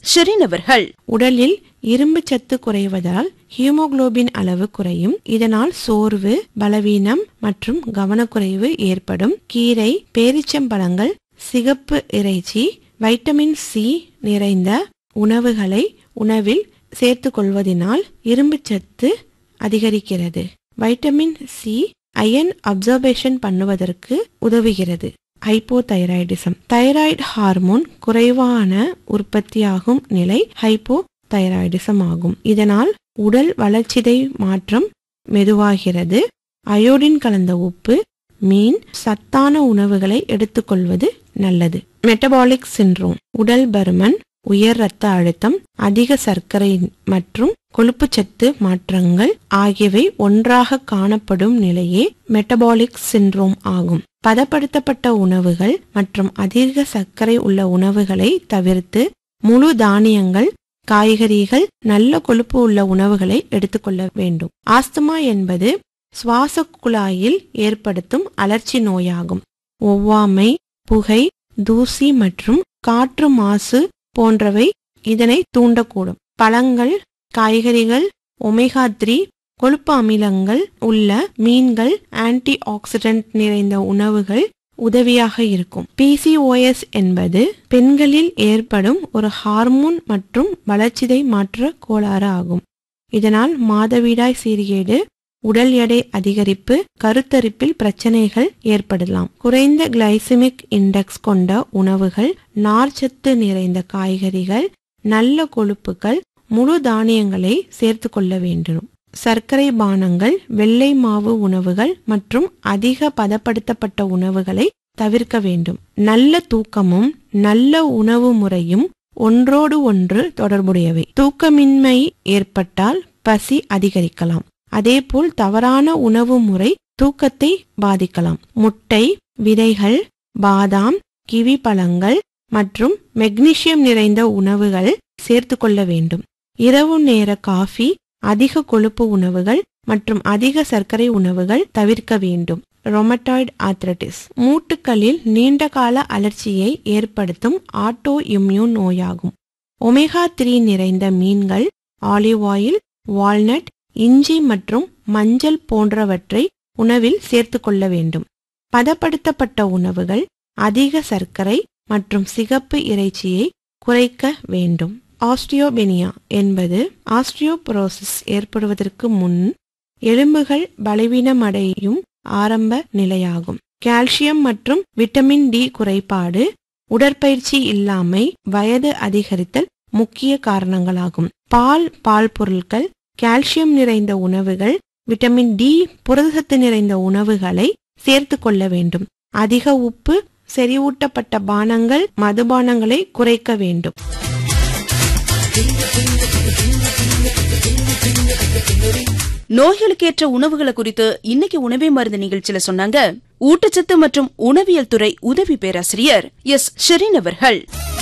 ஷெரின் அவர்கள் உடலில் இரும்பு சத்து குறைவதால் ஹீமோகுளோபின் அளவு குறையும் இதனால் சோர்வு பலவீனம் மற்றும் கவனக்குறைவு ஏற்படும் கீரை பேரிச்சம்பழங்கள் சிகப்பு இறைச்சி வைட்டமின் சி நிறைந்த உணவுகளை உணவில் சேர்த்துக் கொள்வதினால் இரும்பு சத்து அதிகரிக்கிறது வைட்டமின் சி அயன் அப்சர்வேஷன் பண்ணுவதற்கு உதவுகிறது ஹைப்போதைராய்டிசம் தைராய்டு ஹார்மோன் குறைவான உற்பத்தியாகும் நிலை ஹைப்போ தைராய்டிசம் ஆகும் இதனால் உடல் வளர்ச்சிதை மாற்றம் மெதுவாகிறது அயோடின் கலந்த உப்பு மீன் சத்தான உணவுகளை எடுத்துக்கொள்வது நல்லது மெட்டபாலிக் சின்ரோம் உடல் பருமன் உயர் இரத்த அழுத்தம் அதிக சர்க்கரை மற்றும் கொழுப்புச்சத்து மாற்றங்கள் ஆகியவை ஒன்றாக காணப்படும் நிலையே மெட்டபாலிக் சின்ரோம் ஆகும் பதப்படுத்தப்பட்ட உணவுகள் மற்றும் அதிக சர்க்கரை உள்ள உணவுகளை தவிர்த்து முழு தானியங்கள் காய்கறிகள் நல்ல கொழுப்பு உள்ள உணவுகளை எடுத்துக்கொள்ள வேண்டும் ஆஸ்துமா என்பது சுவாச குழாயில் ஏற்படுத்தும் அலர்ச்சி நோயாகும் ஒவ்வாமை புகை தூசி மற்றும் காற்று மாசு போன்றவை இதனை தூண்டக்கூடும் பழங்கள் காய்கறிகள் ஒமேகா த்ரீ கொழுப்பு அமிலங்கள் உள்ள மீன்கள் ஆன்டி ஆக்சிடென்ட் நிறைந்த உணவுகள் உதவியாக இருக்கும் பிசிஓஎஸ் என்பது பெண்களில் ஏற்படும் ஒரு ஹார்மோன் மற்றும் வளர்ச்சிதை மாற்ற கோளாறு ஆகும் இதனால் மாதவிடாய் சீர்கேடு உடல் எடை அதிகரிப்பு கருத்தரிப்பில் பிரச்சனைகள் ஏற்படலாம் குறைந்த கிளைசிமிக் இண்டெக்ஸ் கொண்ட உணவுகள் நார்ச்சத்து நிறைந்த காய்கறிகள் நல்ல கொழுப்புகள் முழு தானியங்களை சேர்த்து கொள்ள வேண்டும் சர்க்கரை பானங்கள் வெள்ளை மாவு உணவுகள் மற்றும் அதிக பதப்படுத்தப்பட்ட உணவுகளை தவிர்க்க வேண்டும் நல்ல தூக்கமும் நல்ல உணவு முறையும் ஒன்றோடு ஒன்று தொடர்புடையவை தூக்கமின்மை ஏற்பட்டால் பசி அதிகரிக்கலாம் அதேபோல் தவறான உணவு முறை தூக்கத்தை பாதிக்கலாம் முட்டை விதைகள் பாதாம் கிவி பழங்கள் மற்றும் மெக்னீசியம் நிறைந்த உணவுகள் சேர்த்து கொள்ள வேண்டும் இரவு நேர காஃபி அதிக கொழுப்பு உணவுகள் மற்றும் அதிக சர்க்கரை உணவுகள் தவிர்க்க வேண்டும் ரொமட்டாய்டு ஆத்ரட்டிஸ் மூட்டுகளில் நீண்டகால அலர்ச்சியை ஏற்படுத்தும் ஆட்டோ இம்யூன் நோயாகும் ஒமேகா த்ரீ நிறைந்த மீன்கள் ஆலிவ் ஆயில் வால்நட் இஞ்சி மற்றும் மஞ்சள் போன்றவற்றை உணவில் சேர்த்து கொள்ள வேண்டும் பதப்படுத்தப்பட்ட உணவுகள் அதிக சர்க்கரை மற்றும் சிகப்பு இறைச்சியை குறைக்க வேண்டும் ஆஸ்டியோபெனியா என்பது ஆஸ்டியோபுரோசிஸ் ஏற்படுவதற்கு முன் எலும்புகள் பலவீனமடையும் ஆரம்ப நிலையாகும் கால்சியம் மற்றும் விட்டமின் டி குறைபாடு உடற்பயிற்சி இல்லாமை வயது அதிகரித்தல் முக்கிய காரணங்களாகும் பால் பால் பொருட்கள் கால்சியம் நிறைந்த உணவுகள் விட்டமின் டி புரதசத்து நிறைந்த உணவுகளை சேர்த்து கொள்ள வேண்டும் அதிக உப்பு செறிவூட்டப்பட்ட பானங்கள் மதுபானங்களை குறைக்க வேண்டும் நோய்களுக்கேற்ற உணவுகளை குறித்து இன்னைக்கு உணவே மருந்து நிகழ்ச்சியில சொன்னாங்க ஊட்டச்சத்து மற்றும் உணவியல் துறை உதவி பேராசிரியர் எஸ் ஷெரீன் அவர்கள்